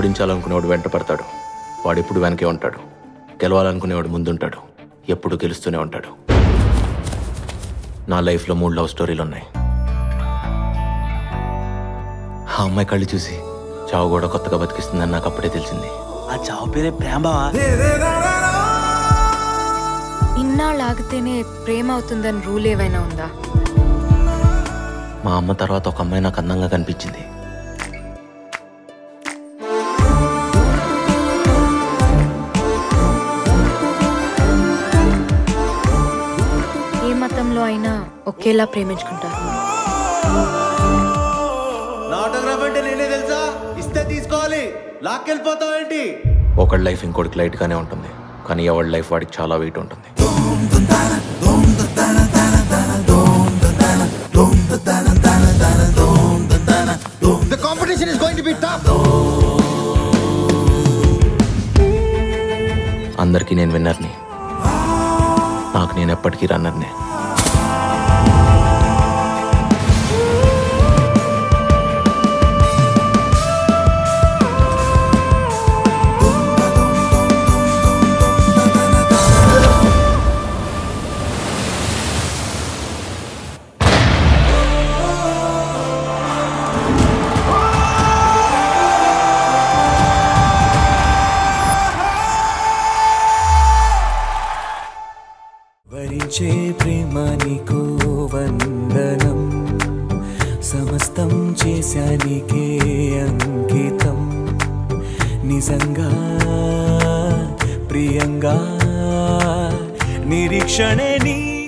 ఓడించాలనుకునేవాడు వెంట పడతాడు వాడు ఎప్పుడు వెనకే ఉంటాడు గెలవాలనుకునేవాడు ముందుంటాడు ఎప్పుడు గెలుస్తూనే ఉంటాడు నా లైఫ్లో మూడు లవ్ స్టోరీలు ఉన్నాయి ఆ అమ్మాయి కళ్ళు చూసి చావు కూడా కొత్తగా బతికిస్తుందని నాకు అప్పుడే తెలిసింది ఆ చావు పేరే ప్రేమ బావా ఇన్నాళ్ళు ఆగితేనే ప్రేమ అవుతుందని రూల్ ఏవైనా ఉందా మా అమ్మ తర్వాత ఒక అమ్మాయి నాకు అందంగా కనిపించింది ఏ మతంలో అయినా ఒకేలా ప్రేమించుకుంటారు నా ఆటోగ్రాఫ్ అంటే నేనే తెలుసా ఇస్తే తీసుకోవాలి లాక్కెళ్ళిపోతావు ఏంటి ఒకడి లైఫ్ ఇంకోటికి లైట్గానే ఉంటుంది కానీ ఎవరి లైఫ్ వాడికి చాలా వెయిట్ ఉంటుంది the competition is going to be tough అందరికీ నేను విన్నర్ని నాకు నేను ఎప్పటికీ రన్నర్నే వరించే ప్రేమ నీకు వందనం సమస్తం చేశానికే అంకితం నిజంగా ప్రియంగా నిరీక్షణే నీ